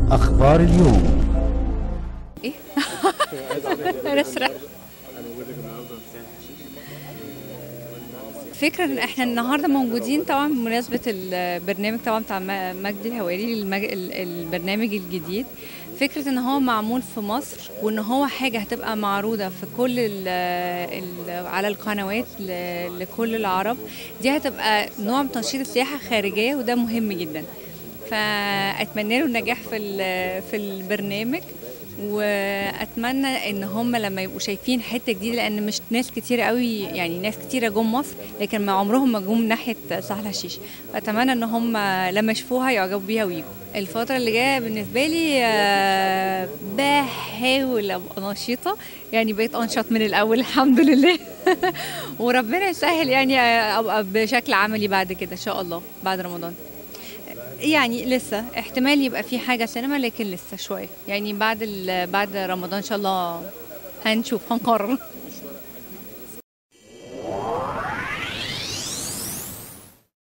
أخبار اليوم ايه رسرة فكرة ان احنا النهارده موجودين طبعا بمناسبة البرنامج طبعا بتاع م- مجدي الهواري المج... ال- البرنامج الجديد فكرة ان هو معمول في مصر وان هو حاجة هتبقى معروضة في كل ال ال على القنوات ل- لكل العرب دي هتبقى نوع من تنشيط السياحة الخارجية وده مهم جدا فاتمنى له النجاح في ال- في البرنامج واتمنى ان هم لما يبقوا شايفين حته جديده لان مش ناس كتيره قوي يعني ناس كتيره جم مصر لكن ما عمرهم ما جم ناحيه سهل حشيش فاتمنى ان هم لما يشوفوها يعجبوا بيها ويجوا الفترة اللي جاية بالنسبة لي آه، بحاول أبقى نشيطة يعني بقيت أنشط من الأول الحمد لله وربنا يسهل يعني أبقى بشكل عملي بعد كده إن شاء الله بعد رمضان يعني لسه احتمال يبقى في حاجة سينما لكن لسه شوية يعني بعد ال- بعد رمضان إن شاء الله هنشوف هنقرر